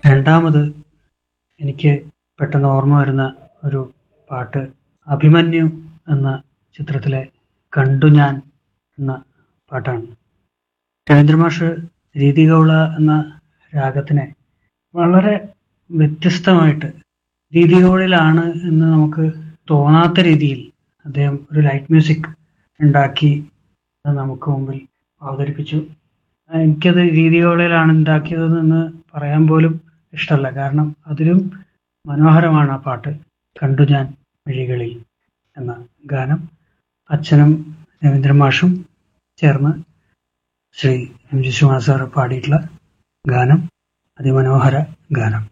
രണ്ടാമത് എനിക്ക് പെട്ടെന്ന് ഓർമ്മ വരുന്ന ഒരു പാട്ട് അഭിമന്യു എന്ന ചിത്രത്തിലെ കണ്ടു ഞാൻ എന്ന പാട്ടാണ് രവീന്ദ്രമാഷ് രീതികൗള എന്ന രാഗത്തിനെ വളരെ വ്യത്യസ്തമായിട്ട് രീതികൗളിലാണ് എന്ന് നമുക്ക് തോന്നാത്ത രീതിയിൽ അദ്ദേഹം ഒരു ലൈറ്റ് മ്യൂസിക് ഉണ്ടാക്കി അത് നമുക്ക് മുമ്പിൽ അവതരിപ്പിച്ചു എനിക്കത് രീതികൗളയിലാണ് ഉണ്ടാക്കിയത് എന്ന് പറയാൻ പോലും ഇഷ്ടമല്ല കാരണം അതിലും മനോഹരമാണ് ആ പാട്ട് കണ്ടു ഞാൻ മിഴികളിൽ എന്ന ഗാനം അച്ഛനും രവീന്ദ്ര മാഷും ചേർന്ന് Shri M G Sreenivas sir പാടിയിട്ടുള്ള ഗാനം അതിമനോഹര ഗാനം